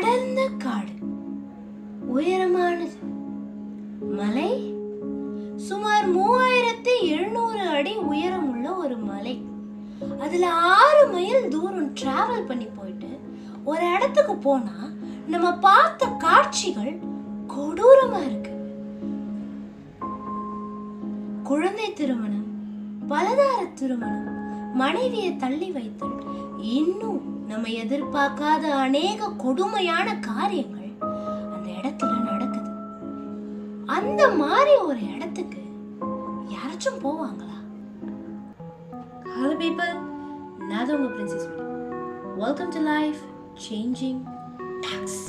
அடர்ந்த காடு உயரமானது மலை சுமார் மூவாயிரத்தி எழுநூறு அடி உயரமுள்ள ஒரு மலை அதுல ஆறு மைல் தூரம் டிராவல் பண்ணி போயிட்டு ஒரு இடத்துக்கு போனா நம்ம பார்த்த காட்சிகள் கொடூரமா இருக்கு குழந்தை திருமணம் பலதார திருமணம் மனைவியை தள்ளி வைத்தல் இன்னும் நம்ம எதிர்பார்க்காத அநேக கொடுமையான காரியங்கள் அந்த இடத்துல நடக்குது அந்த மாதிரி ஒரு இடத்துக்கு யாராச்சும் போவாங்களா ஹலோ பீப்பிள் நான் தான் உங்க princess welcome to life changing talks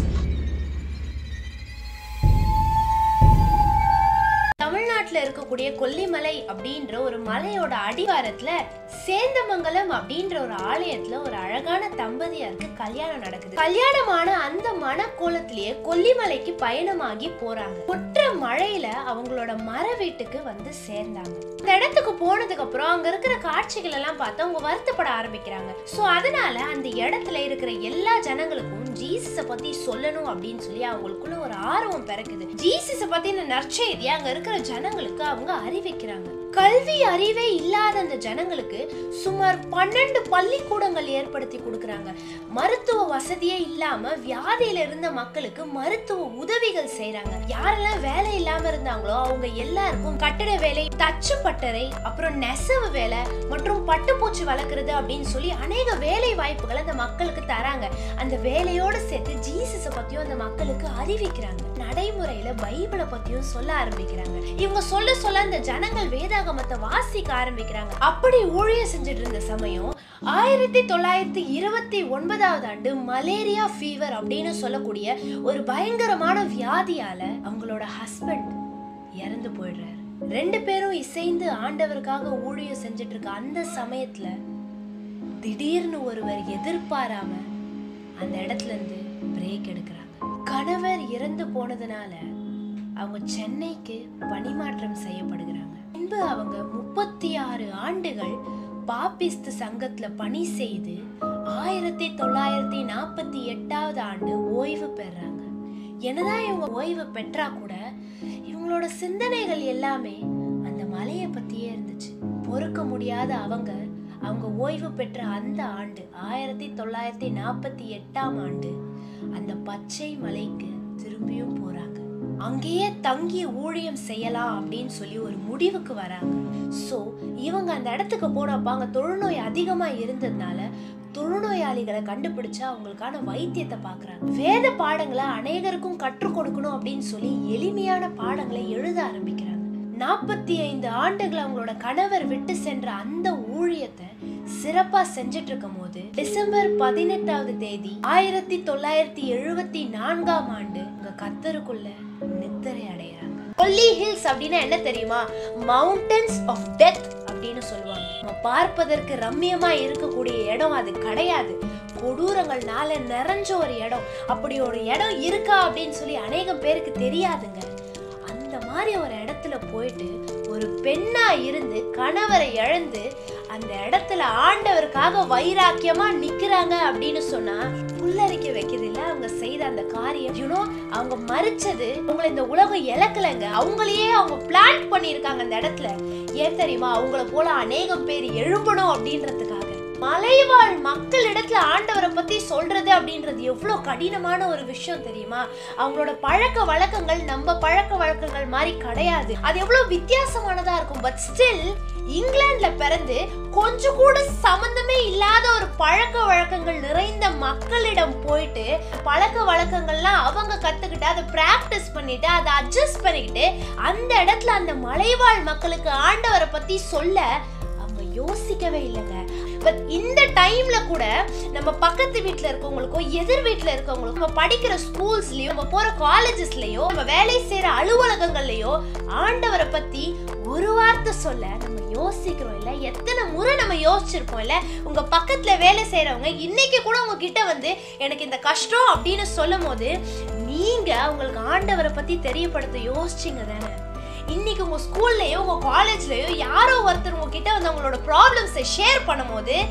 தமிழ்நாட்டுல இருக்கக்கூடிய கொல்லிமலை அப்படின்ற ஒரு மலையோட அடிவாரத்துல சேந்தமங்கலம் அப்படின்ற ஒரு ஆலயத்துல ஒரு அழகான தம்பதியாருக்கு கல்யாணம் நடக்குது கல்யாணமான அந்த மனக்கோலத்திலேயே கொல்லிமலைக்கு பயணமாகி போறாங்க கொற்ற மழையில அவங்களோட மர வீட்டுக்கு வந்து சேர்ந்தாங்க இந்த இடத்துக்கு போனதுக்கு அப்புறம் அங்க இருக்கிற காட்சிகள் எல்லாம் பார்த்து அவங்க வருத்தப்பட ஆரம்பிக்கிறாங்க சோ அதனால அந்த இடத்துல இருக்கிற எல்லா ஜனங்களுக்கும் ஜீசஸ பத்தி சொல்லணும் அப்படின்னு சொல்லி அவங்களுக்குள்ள ஒரு ஆர்வம் பிறக்குது ஜீசஸ பத்தின நற்செய்தியை அங்க இருக்கிற ஜனங்களுக்கு அவங்க அறிவிக்கிறாங்க கல்வி அறிவே இல்லாத அந்த ஜனங்களுக்கு சுமார் பன்னெண்டு பள்ளிக்கூடங்கள் ஏற்படுத்தி கொடுக்கறாங்க மருத்துவ வசதியே இல்லாம வியாதியில இருந்த மக்களுக்கு மருத்துவ உதவிகள் செய்றாங்க யாரெல்லாம் வேலை இல்லாம இருந்தாங்களோ அவங்க எல்லாருக்கும் கட்டட வேலை தச்சு பட்டறை அப்புறம் நெசவு வேலை மற்றும் பட்டுப்பூச்சி வளர்க்குறது அப்படின்னு சொல்லி அநேக வேலை வாய்ப்புகளை அந்த மக்களுக்கு தராங்க அந்த வேலையோட சேர்த்து ஜீசஸ பத்தியும் அந்த மக்களுக்கு அறிவிக்கிறாங்க நடைமுறையில பைபிளை பத்தியும் சொல்ல ஆரம்பிக்கிறாங்க இவங்க சொல்ல சொல்ல அந்த ஜனங்கள் வேதாகமத்தை வாசிக்க ஆரம்பிக்கிறாங்க அப்படி ஊழியம் செஞ்சுட்டு இருந்த சமயம் ஆயிரத்தி தொள்ளாயிரத்தி இருபத்தி ஒன்பதாவது ஆண்டு மலேரியா ஃபீவர் அப்படின்னு சொல்லக்கூடிய ஒரு பயங்கரமான வியாதியால அவங்களோட ஹஸ்பண்ட் இறந்து போயிடுறாரு ரெண்டு பேரும் இசைந்து ஆண்டவருக்காக ஊழியம் செஞ்சுட்டு இருக்க அந்த சமயத்துல திடீர்னு ஒருவர் எதிர்பாராம அந்த இடத்துல இருந்து பிரேக் எடுக்கிறாங்க கணவர் இறந்து போனதுனால அவங்க சென்னைக்கு பணிமாற்றம் செய்யப்படுகிறாங்க பின்பு அவங்க முப்பத்தி ஆறு ஆண்டுகள் பாப்பிஸ்து சங்கத்துல பணி செய்து ஆயிரத்தி தொள்ளாயிரத்தி நாற்பத்தி எட்டாவது ஆண்டு ஓய்வு பெறாங்க என்னதான் இவங்க ஓய்வு பெற்றா கூட இவங்களோட சிந்தனைகள் எல்லாமே அந்த மலையை பத்தியே இருந்துச்சு பொறுக்க முடியாத அவங்க அவங்க ஓய்வு பெற்ற அந்த ஆண்டு ஆயிரத்தி தொள்ளாயிரத்தி நாற்பத்தி எட்டாம் ஆண்டு அந்த பச்சை மலைக்கு திரும்பியும் போறாங்க அங்கேயே தங்கி ஊழியம் செய்யலாம் அப்படின்னு சொல்லி ஒரு முடிவுக்கு வராங்க சோ இவங்க அந்த இடத்துக்கு போனப்ப அங்க தொழுநோய் அதிகமா இருந்ததுனால தொழுநோயாளிகளை கண்டுபிடிச்சு அவங்களுக்கான வைத்தியத்தை பார்க்கறாங்க வேத பாடங்களை அநேகருக்கும் கற்றுக் கொடுக்கணும் அப்படின்னு சொல்லி எளிமையான பாடங்களை எழுத ஆரம்பிக்கிறாங்க நாற்பத்தி ஐந்து ஆண்டுகள் அவங்களோட கணவர் விட்டு சென்ற அந்த ஊழியத்தை சிறப்பா செஞ்சுட்டு இருக்கும் போது டிசம்பர் பதினெட்டாவது தேதி ஆயிரத்தி தொள்ளாயிரத்தி எழுபத்தி நான்காம் ஆண்டு இங்க கத்தருக்குள்ள நித்திரை அடைகிறாங்க கொல்லி ஹில்ஸ் அப்படின்னா என்ன தெரியுமா மவுண்டன்ஸ் ஆஃப் டெத் அப்படின்னு சொல்லுவாங்க நம்ம பார்ப்பதற்கு ரம்மியமா இருக்கக்கூடிய இடம் அது கிடையாது கொடூரங்கள்னால நிறைஞ்ச ஒரு இடம் அப்படி ஒரு இடம் இருக்கா அப்படின்னு சொல்லி அநேகம் பேருக்கு தெரியாதுங்க அந்த மாதிரி ஒரு இடத்துல போயிட்டு ஒரு பெண்ணா இருந்து கணவரை இழந்து அந்த இடத்துல ஆண்டவருக்காக வைராக்கியமா நிக்கிறாங்க அப்படின்னு சொன்னா புல்லரிக்க வைக்கிறது இல்ல அவங்க செய்த அந்த காரியம் யூனோ அவங்க மறிச்சது அவங்கள இந்த உலகம் இழக்கலைங்க அவங்களையே அவங்க பிளான் பண்ணியிருக்காங்க அந்த இடத்துல ஏன் தெரியுமா அவங்கள போல அநேகம் பேர் எழும்பணும் அப்படின்றதுக்காக மலைவாழ் மக்களிடத்துல ஆண்டவரை பத்தி சொல்றது அப்படின்றது எவ்வளவு கடினமான ஒரு விஷயம் தெரியுமா அவங்களோட பழக்க வழக்கங்கள் நம்ம பழக்க வழக்கங்கள் மாதிரி கிடையாது அது எவ்வளவு வித்தியாசமானதா இருக்கும் பட் ஸ்டில் இங்கிலாந்துல பிறந்து கொஞ்சம் கூட சம்பந்தமே இல்லாத ஒரு பழக்க வழக்கங்கள் நிறைந்த மக்களிடம் போயிட்டு பழக்க வழக்கங்கள்லாம் அவங்க கத்துக்கிட்டு அதை பிராக்டிஸ் பண்ணிட்டு அதை அட்ஜஸ்ட் பண்ணிக்கிட்டு அந்த இடத்துல அந்த மலைவாழ் மக்களுக்கு ஆண்டவரை பத்தி சொல்ல அவங்க யோசிக்கவே இல்லைங்க பட் இந்த டைம்ல கூட நம்ம பக்கத்து வீட்ல இருக்கவங்களுக்கோ எதிர் வீட்ல இருக்கவங்களுக்கோ நம்ம படிக்கிற ஸ்கூல்ஸ்லயோ நம்ம போற காலேஜஸ்லயோ நம்ம வேலை செய்யற அலுவலகங்கள்லயோ ஆண்டவரை பத்தி ஒரு வார்த்தை சொல்ல நம்ம யோசிக்கிறோம் இல்ல எத்தனை முறை நம்ம யோசிச்சிருப்போம் இல்ல உங்க பக்கத்துல வேலை செய்யறவங்க இன்னைக்கு கூட உங்ககிட்ட வந்து எனக்கு இந்த கஷ்டம் அப்படின்னு சொல்லும் போது நீங்க உங்களுக்கு ஆண்டவரை பத்தி தெரியப்படுத்த யோசிச்சீங்க தானே இன்னைக்கு உங்க ஸ்கூல்லயோ உங்க காலேஜ்லயோ யாரோ ஒருத்தர் உங்ககிட்ட வந்து அவங்களோட ப்ராப்ளம்ஸை ஷேர் பண்ணும்போது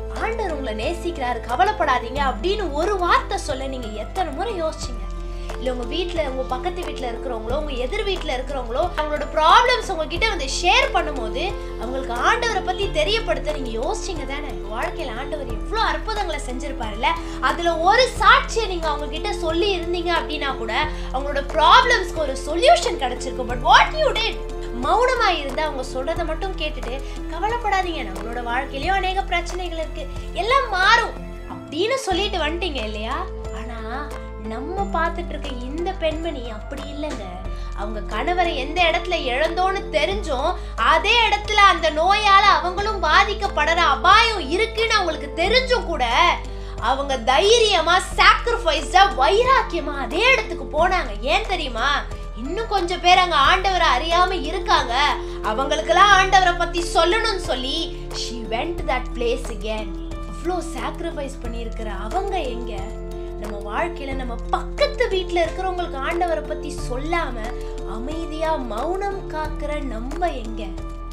ஆண்டவர் உங்களை நேசிக்கிறாரு கவலைப்படாதீங்க அப்படின்னு ஒரு வார்த்தை சொல்ல நீங்க எத்தனை முறை யோசிச்சீங்க இல்ல உங்க வீட்ல உங்க பக்கத்து வீட்ல இருக்கிறவங்களோ உங்க எதிர் வீட்ல இருக்கிறவங்களோ அவங்களோட ப்ராப்ளம்ஸ் உங்ககிட்ட வந்து ஷேர் பண்ணும்போது அவங்களுக்கு ஆண்டவரை பத்தி தெரியப்படுத்த நீங்க யோசிச்சீங்க தானே வாழ்க்கையில ஆண்டவர் எவ்வளவு அற்புதங்களை செஞ்சிருப்பாருல்ல அதுல ஒரு சாட்சியை நீங்க அவங்க கிட்ட சொல்லி இருந்தீங்க அப்படின்னா கூட அவங்களோட ப்ராப்ளம்ஸ்க்கு ஒரு சொல்யூஷன் கிடைச்சிருக்கும் பட் வாட் யூ டிட் மௌனமா இருந்து அவங்க சொல்றதை மட்டும் கேட்டுட்டு கவலைப்படாதீங்க நம்மளோட வாழ்க்கையிலயும் அநேக பிரச்சனைகள் இருக்கு எல்லாம் மாறும் அப்படின்னு சொல்லிட்டு வந்துட்டீங்க இல்லையா ஆனா நம்ம பார்த்துட்டு இருக்க இந்த பெண்மணி அப்படி இல்லைங்க அவங்க கணவரை எந்த இடத்துல இழந்தோன்னு தெரிஞ்சும் அதே இடத்துல அந்த நோயால அவங்களும் பாதிக்கப்படுற அபாயம் இருக்குன்னு அவங்களுக்கு தெரிஞ்சும் கூட அவங்க தைரியமா சாக்ரிஃபைஸ்டா வைராக்கியமா அதே இடத்துக்கு போனாங்க ஏன் தெரியுமா இன்னும் கொஞ்சம் பேர் அங்க ஆண்டவரை அறியாம இருக்காங்க அவங்களுக்கெல்லாம் ஆண்டவரை பத்தி சொல்லணும்னு சொல்லி she went to that place again அவ்வளோ சாக்ரிஃபைஸ் பண்ணியிருக்கிற அவங்க எங்க நம்ம வாழ்க்கையில நம்ம பக்கத்து வீட்ல இருக்கிறவங்களுக்கு ஆண்டவரை பத்தி சொல்லாம அமைதியா மௌனம் காக்குற நம்ம எங்க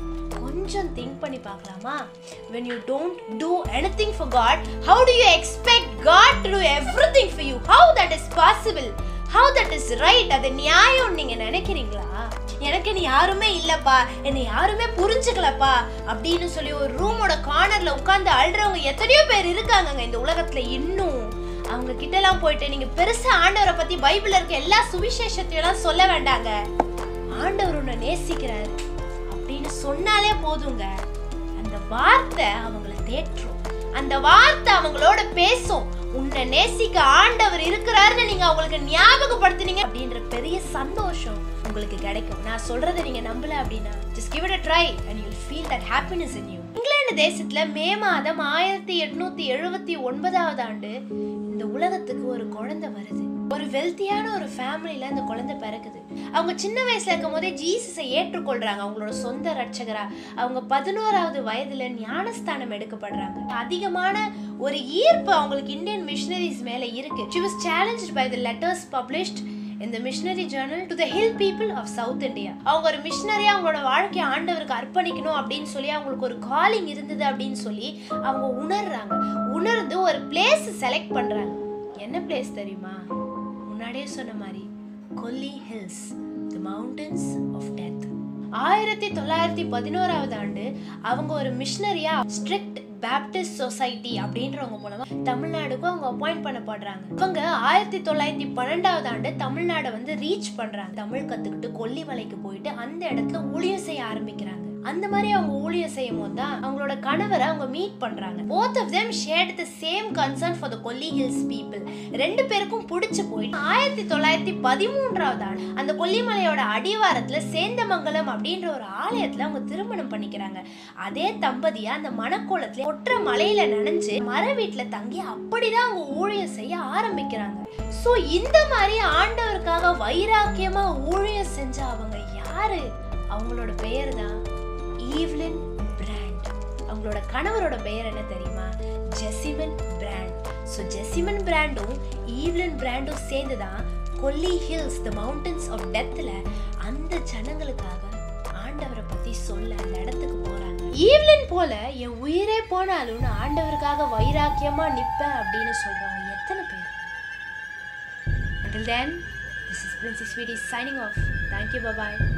கொஞ்சம் திங்க் பண்ணி பார்க்கலாமா when you don't do anything for god how do you expect god to do everything for you how that is possible how that is right அது நியாயம் நீங்க நினைக்கிறீங்களா எனக்கு நீ யாருமே இல்லப்பா என்னை யாருமே புரிஞ்சுக்கலப்பா அப்படின்னு சொல்லி ஒரு ரூமோட கார்னர்ல உட்கார்ந்து அழுறவங்க எத்தனையோ பேர் இருக்காங்கங்க இந்த உலகத்துல இன்னும் அவங்க கிட்ட எல்லாம் போயிட்டு நீங்க பெருசா ஆண்டவரை பத்தி பைபிள்ல இருக்க எல்லா சுவிசேஷத்தையும் எல்லாம் சொல்ல வேண்டாங்க ஆண்டவர் உன்னை நேசிக்கிறாரு அப்படின்னு சொன்னாலே போதுங்க அந்த வார்த்தை அவங்கள தேற்றும் அந்த வார்த்தை அவங்களோட பேசும் உன்னை நேசிக்க ஆண்டவர் இருக்கிறாருன்னு நீங்க அவங்களுக்கு ஞாபகப்படுத்துனீங்க அப்படின்ற பெரிய சந்தோஷம் உங்களுக்கு கிடைக்கும் நான் சொல்றதை நீங்க நம்பல அப்படின்னா just give it a try and you'll feel that happiness in you England தேசத்துல மே மாதம் ஆயிரத்தி எட்நூத்தி எழுபத்தி ஒன்பதாவது ஆண்டு இந்த உலகத்துக்கு ஒரு குழந்தை வருது ஒரு வெல்த்தியான ஒரு ஃபேமிலியில அந்த குழந்தை பிறக்குது அவங்க சின்ன வயசுல இருக்கும் போதே ஜீசஸை ஏற்றுக்கொள்றாங்க அவங்களோட சொந்த ரட்சகரா அவங்க பதினோராவது வயதுல ஞானஸ்தானம் எடுக்கப்படுறாங்க அதிகமான ஒரு ஈர்ப்பு அவங்களுக்கு இந்தியன் மிஷனரிஸ் மேல இருக்கு she was challenged by the letters published in the missionary journal to the hill people of south india அவங்க ஒரு மிஷனரியா அவங்களோட வாழ்க்கையை ஆண்டவருக்கு அர்ப்பணிக்கணும் அப்படின்னு சொல்லி அவங்களுக்கு ஒரு காலிங் இருந்தது அப்படின்னு சொல்லி அவங்க உணர்றாங்க உணர்ந்து ஒரு பிளேஸ் செலக்ட் பண்றாங்க என்ன பிளேஸ் தெரியுமா முன்னாடியே சொன்ன மாதிரி Kolli hills the mountains of death ஆயிரத்தி தொள்ளாயிரத்தி பதினோராவது ஆண்டு அவங்க ஒரு மிஷனரியா ஸ்ட்ரிக்ட் பேப்டிஸ்ட் சொசைட்டி அப்படின்றவங்க மூலமா தமிழ்நாடுக்கும் அவங்க அப்பாயிண்ட் பண்ணப்படுறாங்க இவங்க ஆயிரத்தி தொள்ளாயிரத்தி பன்னெண்டாவது ஆண்டு தமிழ்நாடை வந்து ரீச் பண்றாங்க தமிழ் கத்துக்கிட்டு கொல்லிமலைக்கு போயிட்டு அந்த இடத்துல ஊழியம் செய்ய ஆரம்பிக்கிறாங்க அந்த மாதிரி அவங்க ஊழியம் செய்யும் போது தான் அவங்களோட கணவரை அவங்க மீட் பண்றாங்க both of them shared the same concern for the Kolli hills people ரெண்டு பேருக்கும் பிடிச்சு போய் ஆயிரத்தி தொள்ளாயிரத்தி பதிமூன்றாவது ஆண்டு அந்த கொல்லிமலையோட அடிவாரத்துல சேந்தமங்கலம் அப்படின்ற ஒரு ஆலயத்துல அவங்க திருமணம் பண்ணிக்கிறாங்க அதே தம்பதியா அந்த மணக்கோலத்துல ஒற்ற மலையில நனைஞ்சு மர வீட்டுல தங்கி அப்படிதான் அவங்க ஊழியம் செய்ய ஆரம்பிக்கிறாங்க சோ இந்த மாதிரி ஆண்டவருக்காக வைராக்கியமா ஊழியம் செஞ்ச அவங்க யாரு அவங்களோட பெயர் தான் ஈவ்லின் பிராண்ட் அவங்களோட கணவரோட பெயர் என்ன தெரியுமா ஜெசிமன் பிராண்ட் ஸோ ஜெசிமன் பிராண்டும் ஈவ்லின் பிராண்டும் சேர்ந்து தான் Kolli hills the mountains of டெத்தில் அந்த ஜனங்களுக்காக ஆண்டவரை பத்தி சொல்ல அந்த இடத்துக்கு போறாங்க ஈவ்லின் போல என் உயிரே போனாலும் நான் ஆண்டவருக்காக வைராக்கியமா நிப்பேன் அப்படின்னு சொல்றவங்க எத்தனை பேர் Until then, this is Princess Sweetie signing off. Thank you. Bye bye.